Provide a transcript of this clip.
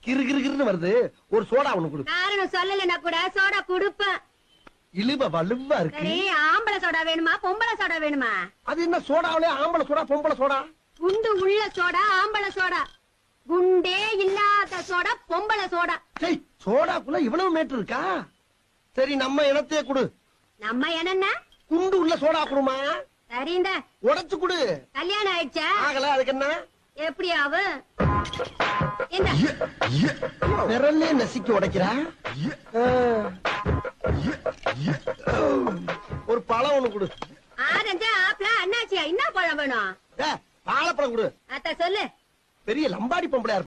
கிறு கிறு கிறுன்னு வருது ஒரு சோடா ஒண்ணு கொடு காரணம் சொல்லலைன்னா கூட சோடா குடுப்பேன் இழுவ வலுவா இருக்கு சரி ஆம்பளை சோடா வேணுமா பொம்பளை சோடா வேணுமா அது என்ன சோடாவிலே ஆம்பளை சோடா பொம்பளை சோடா குண்டு உள்ள சோடா ஆம்பளை சோடா குண்டே இல்லாத சோடா பொம்பளை சோடா சரி சோடாக்குள்ள இவ்வளவு மேட்டு இருக்கா சரி நம்ம இனத்தையே கொடு நம்ம என்னன்னா குண்டு உள்ள சோடா குடுமா சரி இந்த உடைச்சு கொடு கல்யாணம் ஆயிடுச்சா ஆகல அதுக்கு என்ன எப்படி ஆகும் இந்த விரல்லே நசுக்கி உடைக்கிறா ஆ. ஒரு பழம் ஒண்ணு கொடு ஆரஞ்சு ஆப்பிள அண்ணாச்சியா என்ன பழம் வேணும் ஏ, வாழைப்பழம் கொடு அத்த சொல்லு பெரிய லம்பாடி பொம்பளையா